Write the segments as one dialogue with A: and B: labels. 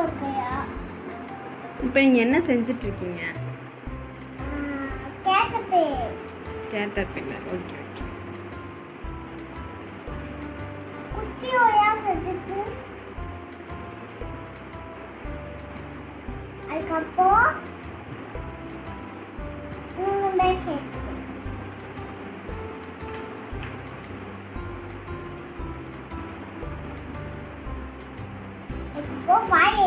A: ஓகேயா
B: இப்போ நீங்கள் என்ன செஞ்சுட்டு இருக்கீங்க
A: கேட்டபே
B: கேட்டர் பில்லர் ஓகே ஓகே
A: குச்சி ஓயா செஞ்சுட்டு அதுக்கப்புறம் மூணு பேர் சேர்த்து இப்போ வாய்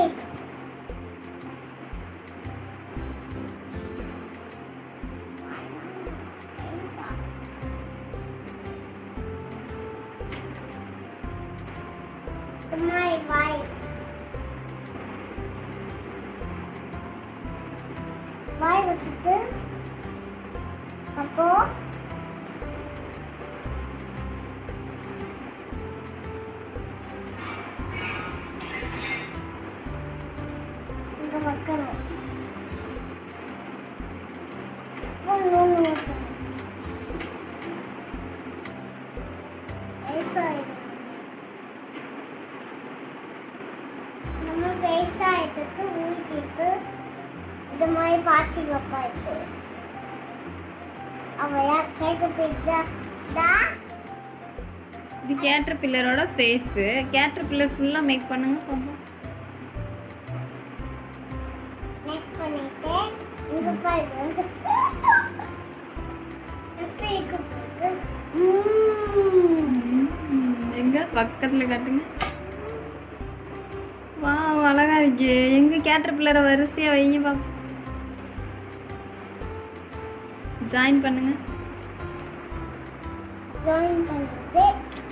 A: வாய் வாய் வாய் வச்சுட்டு அப்போ இங்க வைக்கணும் அப்புறம் நூல் வைக்கணும் வயசாயிடும் நம்ம விவசாயத்துக்கு ஊற்றிட்டு இந்த மாதிரி பாத்தி வைப்பா இருக்கு அவளா கேட்க போயிட்டு
B: இது கேட்டர் பில்லரோட ஃபேஸு கேட்டர் பில்லர் ஃபுல்லாக மேக் பண்ணுங்க பார்ப்போம்
A: நெக் பண்ணிட்டு இங்க பாரு எப்படி இருக்கு பாரு. ம்ம்.
B: எங்க பக்கத்தில் காட்டுங்க வா அழகா இருக்கே எங்க கேட்டர் பில்லரை வரிசையாக வைங்க பாப்போம் ஜாயின் பண்ணுங்க
A: join பண்ணிட்டு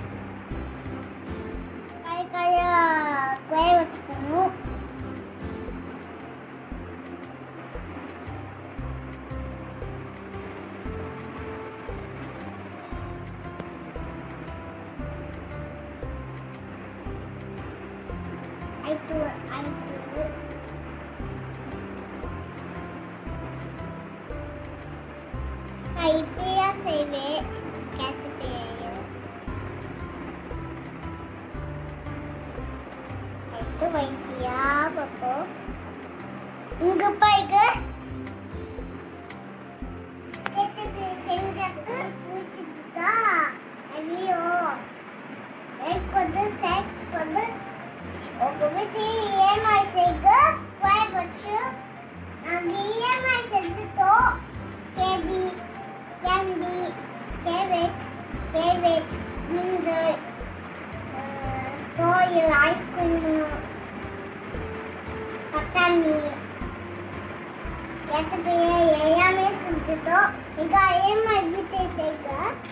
A: கை கையா குய வச்சுக்கணும் ஐத்து ஐத்து நான் இப்படியா செய்வேன் கேட்டு பேரு எடுத்து வைத்தியா பாப்போ இங்க பாய்க்கு கேட்டு செஞ்சாக்கு பூச்சிட்டுதா ஐயோ எனக்கு வந்து சேக் வந்து ఒక విధి ఈఎంఐ సేగు క్వై వచ్చు నాకు ఈఎంఐ సెజ్తో కేజీ క్యాండీ కేవెట్ కేవెట్ మింజర్ స్టోయ్ ఐస్ క్రీమ్ పట్టాన్ని కేటపియ ఏయామే సెజ్తో ఇక ఈఎంఐ వితే సేగ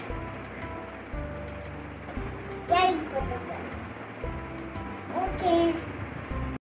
A: యా ఇక్కొదు ఓకే